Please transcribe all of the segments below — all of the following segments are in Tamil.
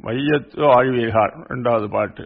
மையத்து ஆழ்வீர்கள் இரண்டாவது பாட்டு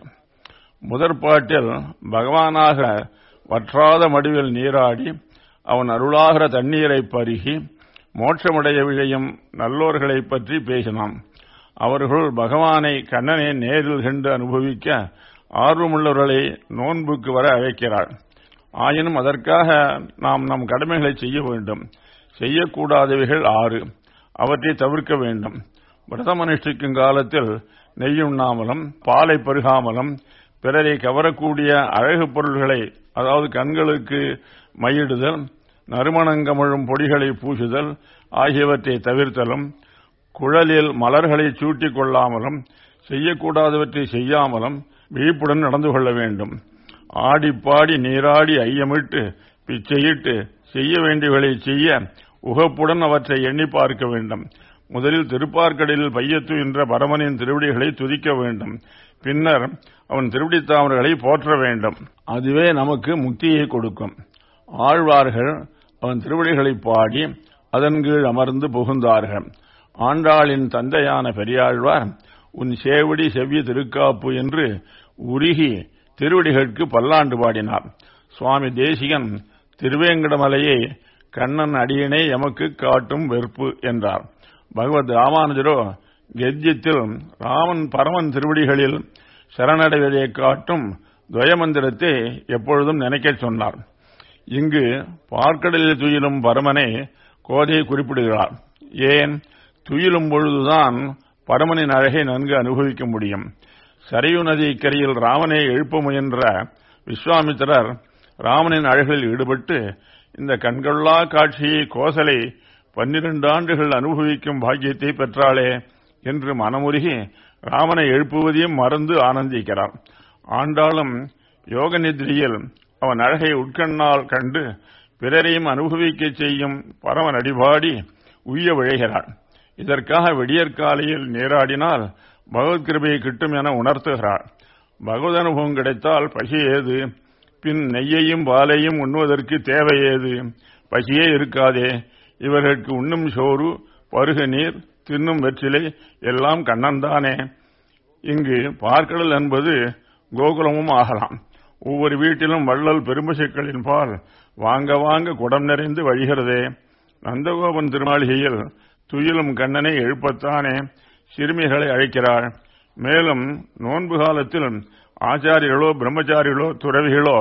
முதற் பாட்டில் பகவானாக வற்றாத மடுவில் நீராடி அவன் அருளாகிற தண்ணீரை பருகி மோட்சமுடைய விழையும் நல்லோர்களைப் பற்றி பேசினான் அவர்கள் பகவானை கண்ணனை நேரில் கண்டு அனுபவிக்க ஆர்வமுள்ளவர்களை நோன்புக்கு வர அழைக்கிறார் ஆயினும் அதற்காக நாம் நம் கடமைகளை செய்ய வேண்டும் செய்யக்கூடாதவைகள் ஆறு அவற்றை தவிர்க்க வேண்டும் விரதம் அனுஷ்டிக்கும் காலத்தில் நெய்யுண்ணாமலும் பாலை பருகாமலும் பிறரை கவரக்கூடிய அழகு பொருள்களை அதாவது கண்களுக்கு மையிடுதல் நறுமணங்கமிழும் பொடிகளை பூசுதல் ஆகியவற்றை தவிர்த்தலும் குழலில் மலர்களை சூட்டிக் கொள்ளாமலும் செய்யக்கூடாதவற்றை செய்யாமலும் விழிப்புடன் நடந்து கொள்ள வேண்டும் ஆடிப்பாடி நீராடி ஐயமிட்டு பிச்சையிட்டு செய்ய வேண்டியவர்களை செய்ய உகப்புடன் அவற்றை எண்ணி பார்க்க வேண்டும் முதலில் திருப்பார்க்கடலில் பையத்து என்ற பரமனின் திருவடிகளை துதிக்க வேண்டும் பின்னர் அவன் திருவடித்தாமர்களை போற்ற வேண்டும் அதுவே நமக்கு முக்தியை கொடுக்கும் ஆழ்வார்கள் அவன் திருவடிகளை பாடி அதன் கீழ் அமர்ந்து புகுந்தார்கள் ஆண்டாளின் தந்தையான பெரியாழ்வார் உன் சேவடி செவ்வி திருக்காப்பு என்று உருகி திருவடிகளுக்கு பல்லாண்டு பாடினார் சுவாமி தேசிகன் திருவேங்கடமலையை கண்ணன் அடியினை எமக்கு காட்டும் வெறுப்பு என்றார் பகவத் ராமானுஜரோ கெஜ்யத்தில் ராமன் பரமன் திருவடிகளில் சரணடைவதை காட்டும் துவயமந்திரத்தை எப்பொழுதும் நினைக்கச் சொன்னார் இங்கு பார்க்கடலில் துயிலும் பரமனை கோதை குறிப்பிடுகிறார் ஏன் துயிலும் பொழுதுதான் பரமனின் அழகை நன்கு அனுபவிக்க முடியும் சரையு நதி கரையில் ராமனை எழுப்ப முயன்ற விஸ்வாமித்திரர் ராமனின் அழகில் ஈடுபட்டு இந்த கண்கொள்ளா காட்சியை கோசலை பன்னிரண்டு ஆண்டுகள் அனுபவிக்கும் பாக்கியத்தை பெற்றாளே என்று மனமுருகி ராமனை எழுப்புவதையும் மறந்து ஆனந்திக்கிறார் ஆண்டாளும் யோக நிதிரியில் அவன் அழகை உட்கண்ணால் கண்டு பிறரையும் அனுபவிக்க செய்யும் பரமன் அடிபாடி உய்ய விழைகிறாள் இதற்காக விடியற்காலையில் நீராடினால் பகவத் கிருபையை கிட்டும் என உணர்த்துகிறாள் பகவத் அனுபவம் கிடைத்தால் பசி ஏது பின் நெய்யையும் பாலையும் உண்ணுவதற்கு தேவை ஏது பசியே இருக்காதே இவர்களுக்கு உண்ணும் சோறு பருகு நீர் தின்னும் வெற்றிலை எல்லாம் கண்ணன்தானே இங்கு பார்க்கடல் என்பது கோகுலமும் ஆகலாம் ஒவ்வொரு வீட்டிலும் வள்ளல் பெரும்பசுக்களின் பால் வாங்க வாங்க குடம் நிறைந்து வழிகிறதே நந்தகோபன் திருமாளிகையில் துயிலும் கண்ணனை எழுப்பத்தானே சிறுமிகளை அழைக்கிறாள் மேலும் நோன்பு காலத்தில் ஆச்சாரியர்களோ பிரம்மச்சாரிகளோ துறவிகளோ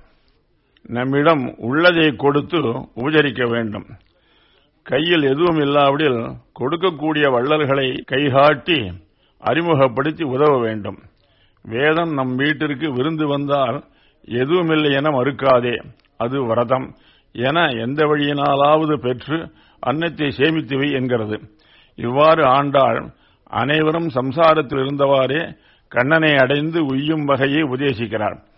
நம்மிடம் உள்ளதை கொடுத்து உபச்சரிக்க வேண்டும் கையில் எதுவும் இல்லாவிடில் கொடுக்கக்கூடிய வள்ளல்களை கைகாட்டி அறிமுகப்படுத்தி உதவ வேண்டும் வேதம் நம் வீட்டிற்கு விருந்து வந்தால் எதுவுமில்லை என மறுக்காதே அது விரதம் என எந்த வழியினாலாவது பெற்று அன்னத்தை சேமித்துவை என்கிறது இவ்வாறு ஆண்டாள் அனைவரும் சம்சாரத்தில் இருந்தவாறே கண்ணனை அடைந்து உய்யும் வகையை உபதேசிக்கிறார்